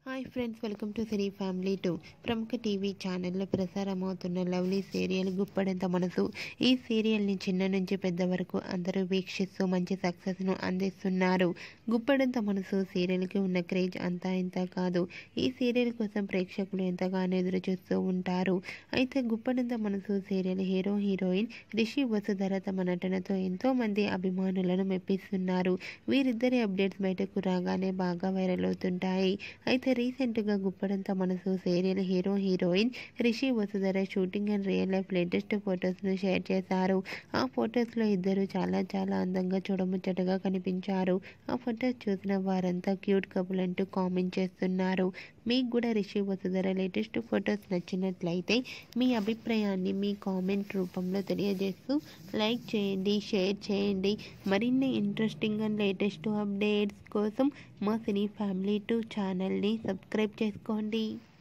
hi friends welcome to cine family two ప్రముఖ TV ఛానల్లో ప్రసారమవుతున్న లవ్లీ సీరియల్ గుప్పడంత మనసు ఈ సీరియల్ని చిన్న నుంచి పెద్ద వరకు అందరూ వీక్షిస్తూ మంచి సక్సెస్ను అందిస్తున్నారు గుప్పడంత మనసు సీరియల్కి ఉన్న క్రేజ్ అంతా ఇంత కాదు ఈ సీరియల్ కోసం ప్రేక్షకులు ఎంతగానో ఎదురు చూస్తూ ఉంటారు అయితే గుప్పడంత మనసు serial hero heroine Rishi Vasudhara తమ నటనతో ఎంతో మంది అభిమానులను మెప్పిస్తున్నారు వీరిద్దరి అప్డేట్స్ బయటకు రాగానే బాగా వైరల్ అవుతుంటాయి అయితే రీసెంట్గా గుప్పడంత మనసు serial hero heroine Rishi Vasudhara shooting and real life latest ఫొటోస్ను షేర్ చేశారు ఆ ఫొటోస్లో ఇద్దరు చాలా చాలా అందంగా చూడముచ్చటగా కనిపించారు ఆ ఫొటోస్ చూసిన వారంతా క్యూట్ కపుల్ అంటూ కామెంట్ చేస్తున్నారు మీకు కూడా రిషి వసుధర లేటెస్ట్ ఫొటోస్ నచ్చినట్లయితే మీ అభిప్రాయాన్ని మీ కామెంట్ రూపంలో తెలియజేస్తూ లైక్ చేయండి షేర్ చేయండి మరిన్ని ఇంట్రెస్టింగ్ అండ్ లేటెస్ట్ అప్డేట్స్ కోసం మా సినీ ఫ్యామిలీ టూ ఛానల్ని సబ్స్క్రైబ్ చేసుకోండి